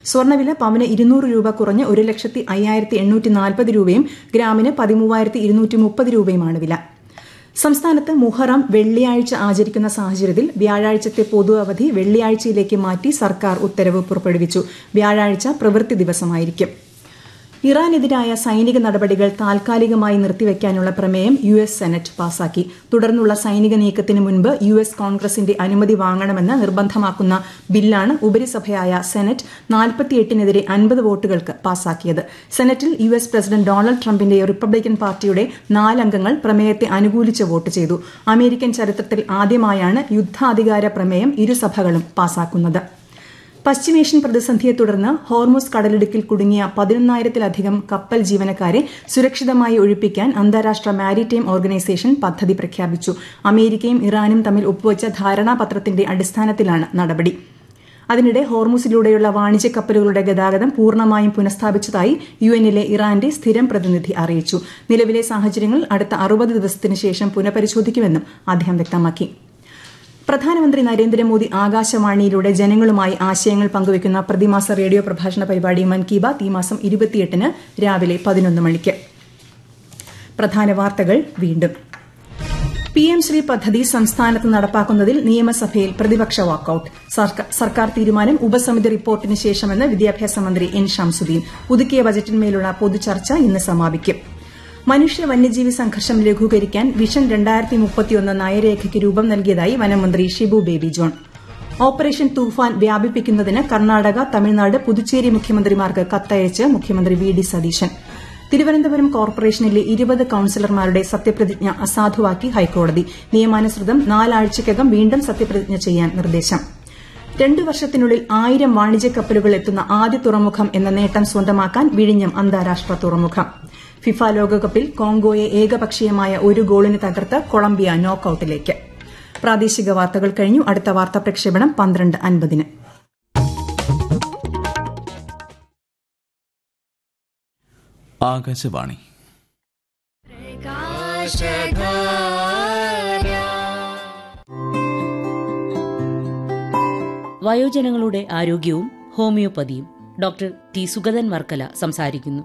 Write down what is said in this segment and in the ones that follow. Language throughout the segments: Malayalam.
സ്വർണ്ണവില പവന് ഇരുന്നൂറ് രൂപ കുറഞ്ഞ് ഒരു ലക്ഷത്തി അയ്യായിരത്തി എണ്ണൂറ്റി നാൽപ്പത് രൂപയും ഗ്രാമിന് പതിമൂവായിരത്തി ഇരുന്നൂറ്റി മുപ്പത് രൂപയുമാണ് വില സംസ്ഥാനത്ത് മുഹറം വെള്ളിയാഴ്ച ആചരിക്കുന്ന സാഹചര്യത്തിൽ വ്യാഴാഴ്ചത്തെ പൊതു അവധി വെള്ളിയാഴ്ചയിലേക്ക് മാറ്റി സർക്കാർ ഉത്തരവ് പുറപ്പെടുവിച്ചു വ്യാഴാഴ്ച പ്രവൃത്തി ദിവസമായിരിക്കും ഇറാനെതിരായ സൈനിക നടപടികൾ താൽക്കാലികമായി നിർത്തിവെക്കാനുള്ള പ്രമേയം യു എസ് സെനറ്റ് പാസാക്കി തുടർന്നുള്ള സൈനിക നീക്കത്തിന് മുൻപ് യു എസ് കോൺഗ്രസിന്റെ അനുമതി വാങ്ങണമെന്ന് നിർബന്ധമാക്കുന്ന ബില്ലാണ് ഉപരിസഭയായ സെനറ്റ് നാൽപ്പത്തിയെട്ടിനെതിരെ അൻപത് വോട്ടുകൾക്ക് പാസാക്കിയത് സെനറ്റിൽ യു എസ് പ്രസിഡന്റ് ഡൊണാൾഡ് ട്രംപിന്റെ റിപ്പബ്ലിക്കൻ പാർട്ടിയുടെ നാലംഗങ്ങൾ പ്രമേയത്തെ അനുകൂലിച്ച് വോട്ട് ചെയ്തു അമേരിക്കൻ ചരിത്രത്തിൽ ആദ്യമായാണ് യുദ്ധാധികാര പ്രമേയം ഇരുസഭകളും പാസാക്കുന്നത് പശ്ചിമേഷ്യൻ പ്രതിസന്ധിയെ തുടർന്ന് ഹോർമുസ് കടലിടുക്കിൽ കുടുങ്ങിയ പതിനൊന്നായിരത്തിലധികം കപ്പൽ ജീവനക്കാരെ സുരക്ഷിതമായി ഒഴിപ്പിക്കാൻ അന്താരാഷ്ട്ര മാരിടൈം ഓർഗനൈസേഷൻ പദ്ധതി പ്രഖ്യാപിച്ചു അമേരിക്കയും ഇറാനും തമ്മിൽ ഒപ്പുവച്ച ധാരണാപത്രത്തിന്റെ അടിസ്ഥാനത്തിലാണ് നടപടി അതിനിടെ ഹോർമുസിലൂടെയുള്ള വാണിജ്യ കപ്പലുകളുടെ ഗതാഗതം പൂർണ്ണമായും പുനഃസ്ഥാപിച്ചതായി യു എന്നിലെ ഇറാന്റെ സ്ഥിരം പ്രതിനിധി അറിയിച്ചു നിലവിലെ സാഹചര്യങ്ങൾ അടുത്ത അറുപത് ദിവസത്തിനു ശേഷം പുനഃപരിശോധിക്കുമെന്നും അദ്ദേഹം വ്യക്തമാക്കി പ്രധാനമന്ത്രി നരേന്ദ്രമോദി ആകാശവാണിയിലൂടെ ജനങ്ങളുമായി ആശയങ്ങൾ പങ്കുവയ്ക്കുന്ന പ്രതിമാസ റേഡിയോ പ്രഭാഷണ പരിപാടി മൻ കി ബാത് ഈ മാസം ഇരുപത്തിയെട്ടിന് രാവിലെ പതിനൊന്ന് മണിക്ക് പ്രധാന വാർത്തകൾ വീണ്ടും പി എം ശ്രീ പദ്ധതി സംസ്ഥാനത്ത് നടപ്പാക്കുന്നതിൽ നിയമസഭയിൽ പ്രതിപക്ഷ വാക്കൌട്ട് സർക്കാർ തീരുമാനം ഉപസമിതി റിപ്പോർട്ടിന് ശേഷമെന്ന് വിദ്യാഭ്യാസ മന്ത്രി എൻ ഷംസുദ്ദീൻ പുതുക്കിയ ബജറ്റിന്മേലുള്ള പൊതുചർച്ച ഇന്ന് സമാപിക്കും മനുഷ്യ വന്യജീവി സംഘർഷം ലഘൂകരിക്കാൻ വിഷൻ രണ്ടായിരത്തി മുപ്പത്തിയൊന്ന് നയരേഖയ്ക്ക് രൂപം നൽകിയതായി വനമന്ത്രി ഷിബു ബേബി ജോൺ ഓപ്പറേഷൻ തൂഫാൻ വ്യാപിപ്പിക്കുന്നതിന് കർണാടക തമിഴ്നാട് പുതുച്ചേരി മുഖ്യമന്ത്രിമാർക്ക് കത്തയച്ച് മുഖ്യമന്ത്രി വി ഡി സതീശൻ തിരുവനന്തപുരം കോർപ്പറേഷനിലെ ഇരുപത് കൌൺസിലർമാരുടെ സത്യപ്രതിജ്ഞ അസാധുവാക്കി ഹൈക്കോടതി നിയമാനുസൃതം നാലാഴ്ചയ്ക്കകം വീണ്ടും സത്യപ്രതിജ്ഞ ചെയ്യാൻ നിർദ്ദേശം രണ്ടു വർഷത്തിനുള്ളിൽ ആയിരം വാണിജ്യ കപ്പലുകൾ എത്തുന്ന ആദ്യ തുറമുഖം എന്ന നേട്ടം സ്വന്തമാക്കാൻ വിഴിഞ്ഞം അന്താരാഷ്ട്ര തുറമുഖം ഫിഫ ലോകകപ്പിൽ കോങ്കോയെ ഏകപക്ഷീയമായ ഒരു ഗോളിന് തകർത്ത് കൊളംബിയ നോക്കൌട്ടിലേക്ക് പ്രാദേശിക വാർത്തകൾ കഴിഞ്ഞു അടുത്ത വാർത്താ പ്രക്ഷേപണം പന്ത്രണ്ട് അൻപതിന് ആകാശവാണി വയോജനങ്ങളുടെ ആരോഗ്യവും ഹോമിയോപ്പതിയും ഡോക്ടർ ടി സുഗതൻ വർക്കല സംസാരിക്കുന്നു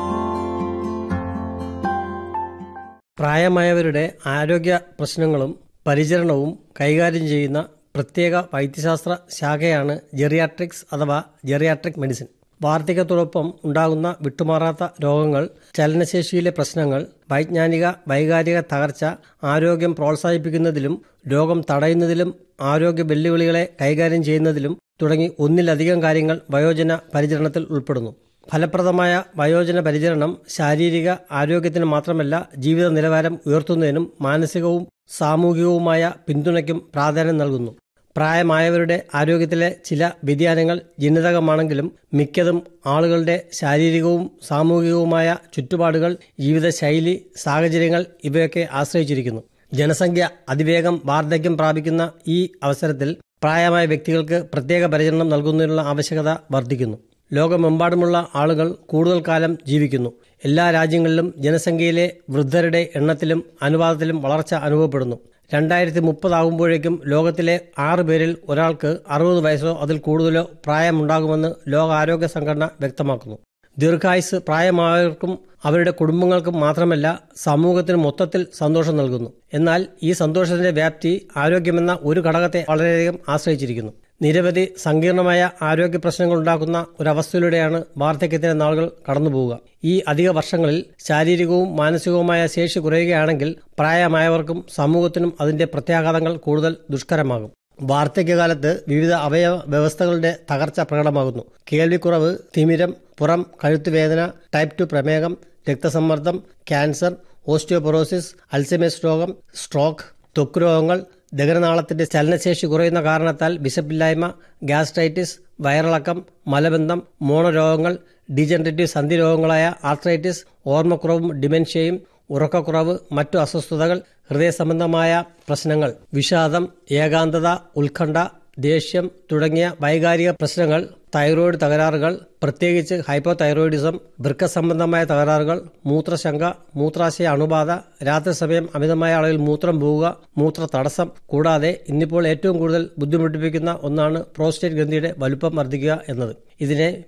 പ്രായമായവരുടെ ആരോഗ്യ പ്രശ്നങ്ങളും പരിചരണവും കൈകാര്യം ചെയ്യുന്ന പ്രത്യേക വൈദ്യശാസ്ത്ര ശാഖയാണ് ജെറിയാട്രിക്സ് അഥവാ ജെറിയാട്രിക് മെഡിസിൻ വാർദ്ധക്യത്തോടൊപ്പം ഉണ്ടാകുന്ന വിട്ടുമാറാത്ത രോഗങ്ങൾ ചലനശേഷിയിലെ പ്രശ്നങ്ങൾ വൈജ്ഞാനിക വൈകാരിക തകർച്ച ആരോഗ്യം പ്രോത്സാഹിപ്പിക്കുന്നതിലും രോഗം തടയുന്നതിലും ആരോഗ്യ വെല്ലുവിളികളെ കൈകാര്യം ചെയ്യുന്നതിലും തുടങ്ങി ഒന്നിലധികം കാര്യങ്ങൾ വയോജന പരിചരണത്തിൽ ഉൾപ്പെടുന്നു ഫലപ്രദമായ വയോജന പരിചരണം ശാരീരിക ആരോഗ്യത്തിന് മാത്രമല്ല ജീവിത നിലവാരം ഉയർത്തുന്നതിനും മാനസികവും സാമൂഹികവുമായ പിന്തുണയ്ക്കും പ്രാധാന്യം നൽകുന്നു പ്രായമായവരുടെ ആരോഗ്യത്തിലെ ചില വ്യതിയാനങ്ങൾ ജനിതകമാണെങ്കിലും മിക്കതും ആളുകളുടെ ശാരീരികവും സാമൂഹികവുമായ ചുറ്റുപാടുകൾ ജീവിതശൈലി സാഹചര്യങ്ങൾ ഇവയൊക്കെ ആശ്രയിച്ചിരിക്കുന്നു ജനസംഖ്യ അതിവേഗം വാർദ്ധക്യം പ്രാപിക്കുന്ന ഈ അവസരത്തിൽ പ്രായമായ വ്യക്തികൾക്ക് പ്രത്യേക പരിചരണം നൽകുന്നതിനുള്ള ആവശ്യകത വർദ്ധിക്കുന്നു ലോകമെമ്പാടുമുള്ള ആളുകൾ കൂടുതൽ കാലം ജീവിക്കുന്നു എല്ലാ രാജ്യങ്ങളിലും ജനസംഖ്യയിലെ വൃദ്ധരുടെ എണ്ണത്തിലും അനുപാതത്തിലും വളർച്ച അനുഭവപ്പെടുന്നു രണ്ടായിരത്തി മുപ്പതാകുമ്പോഴേക്കും ലോകത്തിലെ ആറ് പേരിൽ ഒരാൾക്ക് അറുപത് വയസ്സോ അതിൽ കൂടുതലോ പ്രായമുണ്ടാകുമെന്ന് ലോകാരോഗ്യ സംഘടന വ്യക്തമാക്കുന്നു ദീർഘായുസ് പ്രായമായവർക്കും അവരുടെ കുടുംബങ്ങൾക്കും മാത്രമല്ല സമൂഹത്തിന് മൊത്തത്തിൽ സന്തോഷം നൽകുന്നു എന്നാൽ ഈ സന്തോഷത്തിന്റെ വ്യാപ്തി ആരോഗ്യമെന്ന ഒരു ഘടകത്തെ വളരെയധികം ആശ്രയിച്ചിരിക്കുന്നു നിരവധി സങ്കീർണമായ ആരോഗ്യ പ്രശ്നങ്ങൾ ഉണ്ടാക്കുന്ന ഒരവസ്ഥയിലൂടെയാണ് വാർദ്ധക്യത്തിന്റെ നാളുകൾ കടന്നുപോവുക ഈ അധിക വർഷങ്ങളിൽ ശാരീരികവും മാനസികവുമായ ശേഷി കുറയുകയാണെങ്കിൽ പ്രായമായവർക്കും സമൂഹത്തിനും അതിന്റെ പ്രത്യാഘാതങ്ങൾ കൂടുതൽ ദുഷ്കരമാകും വാർദ്ധക്യകാലത്ത് വിവിധ അവയവ വ്യവസ്ഥകളുടെ തകർച്ച പ്രകടമാകുന്നു കേൾവിക്കുറവ് തിമിരം പുറം കഴുത്തുവേദന ടൈപ്പ് ടു പ്രമേഹം രക്തസമ്മർദ്ദം ക്യാൻസർ ഓസ്റ്റിയോപൊറോസിസ് അൽസമേഴ്സ് രോഗം സ്ട്രോക്ക് ത്വക്ക് രോഗങ്ങൾ ദഹനനാളത്തിന്റെ ചലനശേഷി കുറയുന്ന കാരണത്താൽ വിശപ്പില്ലായ്മ ഗ്യാസ്ട്രൈറ്റിസ് വയറിളക്കം മലബന്ധം മോണരോഗങ്ങൾ ഡീജനറേറ്റീവ് സന്ധി രോഗങ്ങളായ ആർത്രൈറ്റിസ് ഓർമ്മക്കുറവും ഡിമെൻഷ്യയും ഉറക്കക്കുറവ് മറ്റു അസ്വസ്ഥതകൾ ഹൃദയ സംബന്ധമായ പ്രശ്നങ്ങൾ വിഷാദം ഏകാന്തത ഉത്കണ്ഠ ദേഷ്യം തുടങ്ങിയ വൈകാരിക പ്രശ്നങ്ങൾ തൈറോയിഡ് തകരാറുകൾ പ്രത്യേകിച്ച് ഹൈപ്പോതൈറോയിഡിസം വൃക്ക സംബന്ധമായ തകരാറുകൾ മൂത്രശങ്ക മൂത്രാശയ അണുബാധ രാത്രി സമയം അമിതമായ അളവിൽ മൂത്രം പോവുക മൂത്ര തടസ്സം കൂടാതെ ഇന്നിപ്പോൾ ഏറ്റവും കൂടുതൽ ബുദ്ധിമുട്ടിപ്പിക്കുന്ന ഒന്നാണ് പ്രോസ്റ്റേറ്റ് ഗ്രന്ഥിയുടെ വലുപ്പം വർദ്ധിക്കുക എന്നത് ഇതിനെ